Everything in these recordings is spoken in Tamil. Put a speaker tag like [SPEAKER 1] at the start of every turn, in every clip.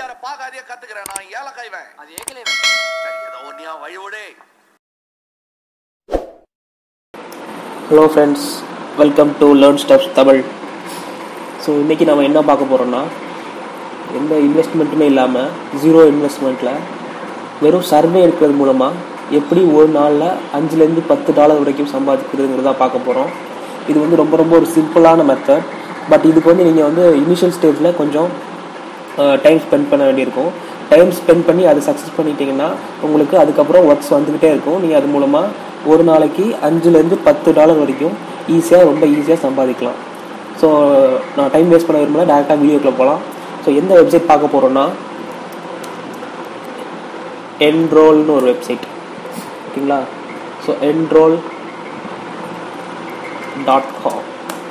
[SPEAKER 1] வாத்தியார பாக்காதிய கத்துக்கிறேன் நான் ஏலக்காய்வேன்
[SPEAKER 2] அது ஏகலே
[SPEAKER 1] சரி ஏதோ ஒன்னியா வழி விடு
[SPEAKER 3] hello friends welcome to learn steps Tamil so இன்றைக்கி நம்ம என்ன பார்க்க போகிறோம்னா எந்த இன்வெஸ்ட்மெண்ட்டுமே இல்லாமல் ஜீரோ இன்வெஸ்ட்மெண்ட்டில் வெறும் சர்வே எடுக்கிறது மூலமாக எப்படி ஒரு நாளில் அஞ்சுலேருந்து பத்து டாலர் வரைக்கும் சம்பாதிக்கிறதுங்கிறத பார்க்க போகிறோம் இது வந்து ரொம்ப ரொம்ப ஒரு சிம்பிளான மெத்தட் பட் இதுக்கு வந்து நீங்கள் வந்து இனிஷியல் ஸ்டேஜில் கொஞ்சம் டைம் ஸ்பெண்ட் பண்ண வேண்டியிருக்கும் டைம் ஸ்பெண்ட் பண்ணி அதை சக்ஸஸ் பண்ணிட்டீங்கன்னா உங்களுக்கு அதுக்கப்புறம் ஒர்க்ஸ் வந்துக்கிட்டே இருக்கும் நீங்கள் அது மூலமாக ஒரு நாளைக்கு அஞ்சுலேருந்து பத்து டாலர் வரைக்கும் ஈஸியாக ரொம்ப ஈஸியாக சம்பாதிக்கலாம் ஸோ நான் டைம் வேஸ்ட் பண்ண விரும்பல டேரெக்டாக வீடியோக்குள்ளே போகலாம் ஸோ எந்த வெப்சைட் பார்க்க போகிறோன்னா என்ரோல்னு ஒரு வெப்சைட் ஓகேங்களா so enroll dot com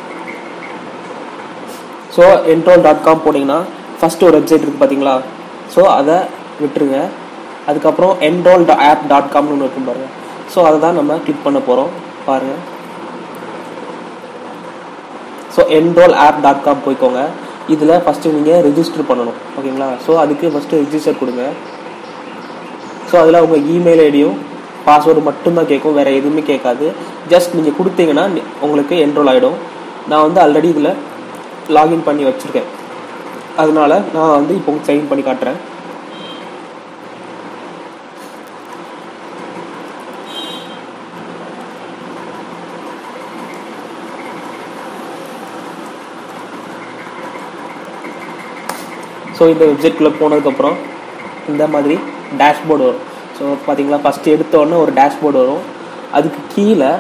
[SPEAKER 3] so enroll dot com போனீங்கன்னா ஃபஸ்ட்டு ஒரு வெப்சைட் இருக்குது பார்த்தீங்களா ஸோ அதை விட்டுருங்க அதுக்கப்புறம் என்ரோல் ஆப் டாட் காம்னு ஒன்று இருக்கும் பாருங்க ஸோ அதை தான் நம்ம கிளிக் பண்ண போகிறோம் பாருங்கள் so enroll app dot com போய்க்கோங்க இதில் ஃபஸ்ட்டு நீங்கள் ரெஜிஸ்டர் பண்ணணும் ஓகேங்களா ஸோ அதுக்கு ஃபஸ்ட்டு ரெஜிஸ்டர் கொடுங்க ஸோ அதில் உங்கள் இமெயில் ஐடியும் பாஸ்வேர்டு மட்டும்தான் கேட்கும் வேறு எதுவுமே கேட்காது ஜஸ்ட் நீங்கள் கொடுத்தீங்கன்னா நி- உங்களுக்கு என்ரோல் ஆகிடும் நான் வந்து ஆல்ரெடி இதில் லாகின் பண்ணி வச்சுருக்கேன் அதனால நான் வந்து இப்போ சைன் பண்ணி காட்டுறேன் ஸோ இந்த வெப்சைட்குள்ளே போனதுக்கப்புறம் இந்த மாதிரி டேஷ்போர்டு வரும் ஸோ பார்த்தீங்களா ஃபஸ்ட்டு எடுத்த உடனே ஒரு டேஷ்போர்டு வரும் அதுக்கு கீழே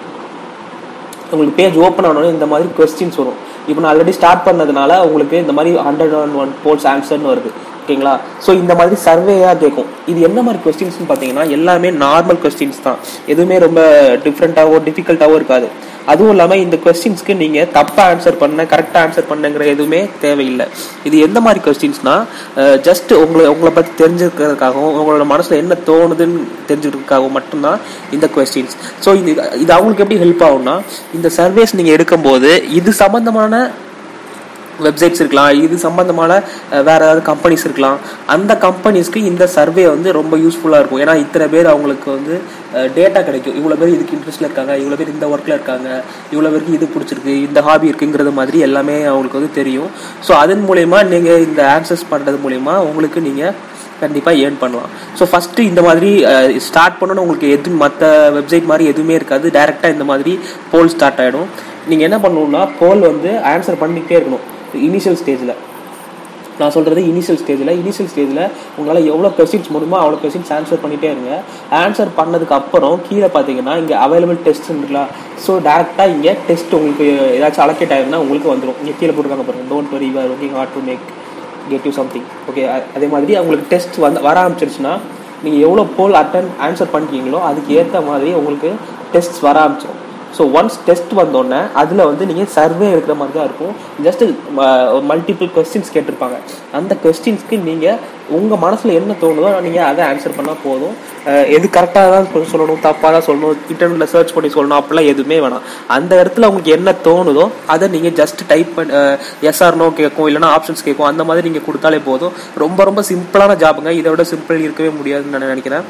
[SPEAKER 3] உங்களுக்கு பேஜ் ஓப்பன் ஆனோடனே இந்த மாதிரி கொஸ்டின்ஸ் வரும் இப்போ நான் ஆல்ரெடி ஸ்டார்ட் பண்ணதுனால உங்களுக்கு இந்த மாதிரி ஹண்ட்ரட் அண்ட் ஒன் போல்ஸ் ஆன்சர்னு வருது ஓகேங்களா ஸோ இந்த மாதிரி சர்வேயாக கேட்கும் இது என்ன மாதிரி கொஸ்டின்ஸ்னு பார்த்தீங்கன்னா எல்லாமே நார்மல் கொஸ்டின்ஸ் தான் எதுவுமே ரொம்ப டிஃப்ரெண்ட்டாகவோ டிஃபிகல்ட்டாகவோ இருக்காது அதுவும் இல்லாமல் இந்த கொஸ்டின்ஸ்க்கு நீங்கள் தப்பாக ஆன்சர் பண்ண கரெக்டாக ஆன்சர் பண்ணுங்கிற எதுவுமே தேவையில்லை இது எந்த மாதிரி கொஸ்டின்ஸ்னா ஜஸ்ட் உங்களை உங்களை பற்றி தெரிஞ்சுக்கிறதுக்காகவும் உங்களோட மனசில் என்ன தோணுதுன்னு தெரிஞ்சுக்கிறதுக்காகவும் மட்டும்தான் இந்த கொஸ்டின்ஸ் ஸோ இது இது அவங்களுக்கு எப்படி ஹெல்ப் ஆகும்னா இந்த சர்வேஸ் நீங்கள் எடுக்கும்போது இது சம்மந்தமான வெப்சைட்ஸ் இருக்கலாம் இது சம்பந்தமான அஹ், வேற ஏதாவது கம்பெனிஸ் இருக்கலாம் அந்த கம்பெனிஸ்க்கு இந்த சர்வே வந்து ரொம்ப யூஸ்ஃபுல்லாக இருக்கும் ஏன்னா இத்தனை பேர் அவங்களுக்கு வந்து டேட்டா கிடைக்கும் இவ்வளோ பேர் இதுக்கு இன்ட்ரெஸ்ட்ல இருக்காங்க இவ்வளோ பேர் இந்த ஒர்க்கில் இருக்காங்க இவ்வளோ பேருக்கு இது பிடிச்சிருக்கு இந்த ஹாபி இருக்குங்கிறது மாதிரி எல்லாமே அவங்களுக்கு வந்து தெரியும் ஸோ அதன் மூலயமா நீங்கள் இந்த ஆன்சர்ஸ் பண்ணுறது மூலயமா உங்களுக்கு நீங்கள் கண்டிப்பாக ஏர்ன் பண்ணலாம் ஸோ ஃபஸ்ட்டு இந்த மாதிரி ஸ்டார்ட் பண்ணணும்னு உங்களுக்கு எது மற்ற வெப்சைட் மாதிரி எதுவுமே இருக்காது டேரெக்டாக இந்த மாதிரி போல் ஸ்டார்ட் ஆகிடும் நீங்கள் என்ன பண்ணணும்னா போல் வந்து ஆன்சர் பண்ணிக்கிட்டே இருக்கணும் இனிஷியல் ஸ்டேஜில் நான் சொல்கிறது இனிஷியல் ஸ்டேஜில் இனிஷியல் ஸ்டேஜில் உங்களால் எவ்வளோ கொஸ்டின்ஸ் முடியுமோ அவ்வளோ கொஸ்டின்ஸ் ஆன்சர் பண்ணிகிட்டே இருங்க ஆன்சர் பண்ணதுக்கு அப்புறம் கீழே பார்த்தீங்கன்னா இங்கே அவைலபிள் டெஸ்ட் இருக்குல்ல ஸோ டேரெக்டாக இங்கே டெஸ்ட் உங்களுக்கு ஏதாச்சும் அலோகேட் ஆயிருந்தா உங்களுக்கு வந்துடும் இங்கே கீழே போட்டுருக்காங்க பாருங்க don't worry you are working hard to make get you something okay அதே மாதிரி உங்களுக்கு டெஸ்ட் வந்து வர ஆரம்பிச்சிருச்சுன்னா நீங்கள் எவ்வளோ போல் அட்டன் ஆன்சர் பண்ணிட்டீங்களோ அதுக்கு ஏற்ற மாதிரி உங்களுக்கு டெஸ்ட் வர ஆரம்பிச்சிடும் ஸோ ஒன்ஸ் டெஸ்ட் வந்தோடனே அதில் வந்து நீங்கள் சர்வே எடுக்கிற மாதிரி தான் இருக்கும் ஜஸ்ட் மல்டிபிள் கொஸ்டின்ஸ் கேட்டிருப்பாங்க அந்த கொஸ்டின்ஸ்க்கு நீங்கள் உங்கள் மனசில் என்ன தோணுதோ நீங்கள் அதை ஆன்சர் பண்ணால் போதும் அஹ் எது கரெக்டாக தான் சொல்~ சொல்லணும் தப்பாக தான் சொல்லணும் இன்டர்நெட்டில் சர்ச் பண்ணி சொல்லணும் அப்படிலாம் எதுவுமே வேணாம் அந்த இடத்துல உங்களுக்கு என்ன தோணுதோ அதை நீங்கள் ஜஸ்ட் டைப் பண்ணி எஸ்ஆர் நோ கேட்கும் இல்லைனா ஆப்ஷன்ஸ் கேட்கும் அந்த மாதிரி நீங்கள் கொடுத்தாலே போதும் ரொம்ப ரொம்ப சிம்பிளான ஜாபுங்க இதை விட சிம்பிள் இருக்கவே முடியாதுன்னு நான் நினைக்கிறேன்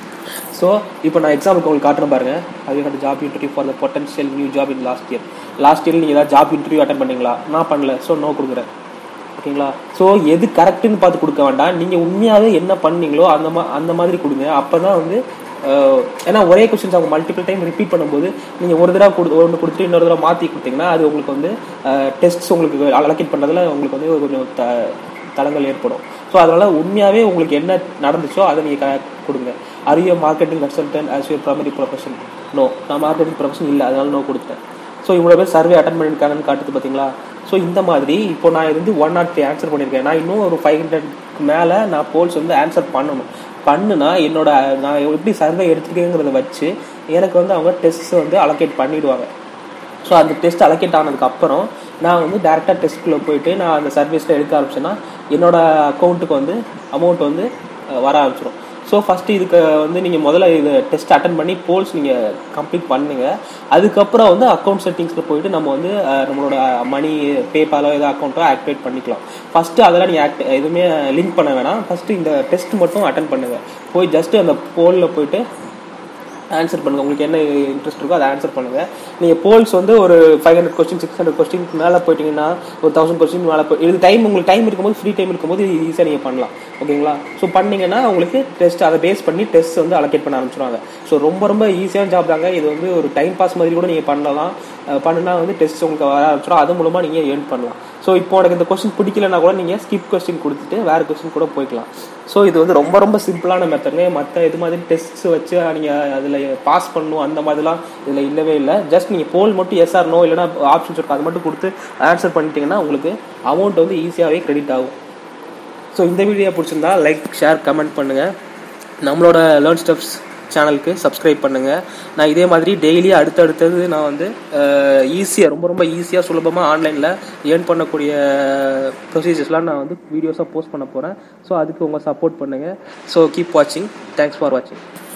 [SPEAKER 3] ஸோ இப்போ நான் எக்ஸாம்பிளுக்கு உங்களுக்கு காட்டுறேன் பாருங்க அது கட்ட job interview for the potential new job in last year last year நீங்கள் ஏதாவது ஜாப் இன்டர்வியூ அட்டன் பண்ணீங்களா நான் பண்ணல ஸோ நோ கொடுக்குறேன் ஓகேங்களா ஸோ எது கரெக்டுன்னு பார்த்து கொடுக்க வேண்டாம் நீங்கள் உண்மையாகவே என்ன பண்ணீங்களோ அந்த மா அந்த மாதிரி கொடுங்க அப்போ தான் வந்து அஹ், ஏன்னா ஒரே கொஸ்டின்ஸ் அவங்க மல்டிபிள் டைம் ரிப்பீட் பண்ணும்போது நீங்கள் ஒரு தடவை கொடு ஒன்று கொடுத்துட்டு இன்னொரு தடவை மாற்றி கொடுத்தீங்கன்னா அது உங்களுக்கு வந்து டெஸ்ட்ஸ் உங்களுக்கு அலோகேட் பண்ணுறதுல உங்களுக்கு வந்து கொஞ்சம் த தடங்கள் ஏற்படும் ஸோ அதனால் உண்மையாகவே உங்களுக்கு என்ன நடந்துச்சோ அதை நீங்கள் கொடுங்க அரிய marketing consultant as your primary profession no நான் மார்க்கெட்டிங் ப்ரொஃபஷன் இல்லை அதனால நோ கொடுத்தேன் ஸோ இவ்வளோ பேர் சர்வே அட்டன் பண்ணியிருக்காங்கன்னு காட்டுது பார்த்தீங்களா ஸோ இந்த மாதிரி இப்போ நான் இது வந்து ஒன் நாட் த்ரீ ஆன்சர் பண்ணியிருக்கேன் நான் இன்னும் ஒரு ஃபைவ் ஹண்ட்ரட்க்கு மேலே நான் போல்ஸ் வந்து ஆன்சர் பண்ணணும் பண்ணுனா என்னோட நான் எப்படி சர்வே எடுத்துருக்கேங்கிறத வச்சு எனக்கு வந்து அவங்க டெஸ்ட்ஸ் வந்து அலோகேட் பண்ணிடுவாங்க ஸோ அந்த டெஸ்ட் அலோகேட் ஆனதுக்கு அப்புறம் நான் வந்து டேரெக்டாக டெஸ்ட்டுக்குள்ளே போயிட்டு நான் அந்த சர்வீஸில் எடுக்க ஆரம்பிச்சேன்னா என்னோட அக்கௌண்ட்டுக்கு வந்து அமௌண்ட் வந்து அஹ், வர ஆரம்பிச்சிடும் ஸோ ஃபஸ்ட்டு இதுக்கு வந்து நீங்கள் முதல்ல இது டெஸ்ட் அட்டன் பண்ணி போல்ஸ் நீங்கள் கம்ப்ளீட் பண்ணுங்க அதுக்கப்புறம் வந்து அக்கௌண்ட் செட்டிங்ஸில் போயிட்டு நம்ம வந்து அஹ், நம்மளோட மணி பேபாலோ ஏதோ அக்கௌண்ட்டோ ஆக்டிவேட் பண்ணிக்கலாம் ஃபஸ்ட்டு அதெல்லாம் நீங்கள் ஆக்ட் எதுவுமே லிங்க் பண்ண வேணாம் ஃபஸ்ட்டு இந்த டெஸ்ட் மட்டும் அட்டன் பண்ணுங்கள் போய் ஜஸ்ட்டு அந்த போலில் போயிட்டு ஆன்சர் பண்ணுங்க உங்களுக்கு என்ன இன்ட்ரெஸ்ட் இருக்கோ அதை ஆன்சர் பண்ணுங்க நீங்க போல்ஸ் வந்து ஒரு five hundred question six hundred question மேலே போயிட்டீங்கன்னா ஒரு தௌசண்ட் கொஸ்டின் மேலே போய் இது டைம் உங்களுக்கு டைம் இருக்கும்போது ஃப்ரீ டைம் இருக்கும்போது ஈஸியாக நீங்கள் பண்ணலாம் ஓகேங்களா ஸோ பண்ணீங்கன்னா உங்களுக்கு டெஸ்ட் அதை பேஸ் பண்ணி டெஸ்ட் வந்து அலோகேட் பண்ண ஆரம்பிச்சிருவாங்க ஸோ ரொம்ப ரொம்ப ஈஸியான ஜாப் தாங்க இது வந்து ஒரு டைம் பாஸ் மாதிரி கூட நீங்கள் பண்ணலாம் அஹ் பண்ணுனா வந்து டெஸ்ட் உங்களுக்கு வர ஆரம்பிச்சிடும் அது மூலமாக நீங்கள் ஏர்ன் பண்ணலாம் ஸோ இப்போ உனக்கு இந்த கொஸ்டின் பிடிக்கலனா கூட நீங்கள் ஸ்கிப் கொஸ்டின் கொடுத்துட்டு வேறு கொஸ்டின் கூட போய்க்கலாம் ஸோ இது வந்து ரொம்ப ரொம்ப சிம்பிளான மெத்தடுங்க மற்ற இது மாதிரி டெஸ்ட்ஸ் வச்சு நீங்கள் அதில் பாஸ் பண்ணணும் அந்த மாதிரிலாம் இதில் இல்லவே இல்லை ஜஸ்ட் நீங்கள் போல் மட்டும் எஸ் ஆர் நோ இல்லைனா ஆப்ஷன்ஸ் இருக்கும் அது மட்டும் கொடுத்து ஆன்சர் பண்ணிட்டீங்கன்னா உங்களுக்கு அமௌண்ட் வந்து ஈஸியாகவே கிரெடிட் ஆகும் ஸோ இந்த வீடியோ பிடிச்சிருந்தா லைக் ஷேர் கமெண்ட் பண்ணுங்கள் நம்மளோட லேர்ன் ஸ்டெப்ஸ் சேனலுக்கு சப்ஸ்கிரைப் பண்ணுங்கள் நான் இதே மாதிரி டெய்லி அடுத்தடுத்தது நான் வந்து ஈஸியாக ரொம்ப ரொம்ப ஈஸியாக சுலபமாக ஆன்லைனில் ஏர்ன் பண்ணக்கூடிய ப்ரொசீஜர்ஸ்லாம் நான் வந்து வீடியோஸாக போஸ்ட் பண்ண போகிறேன் ஸோ அதுக்கு உங்கள் சப்போர்ட் பண்ணுங்கள் ஸோ கீப் வாட்சிங் தேங்க்ஸ் ஃபார் வாட்சிங்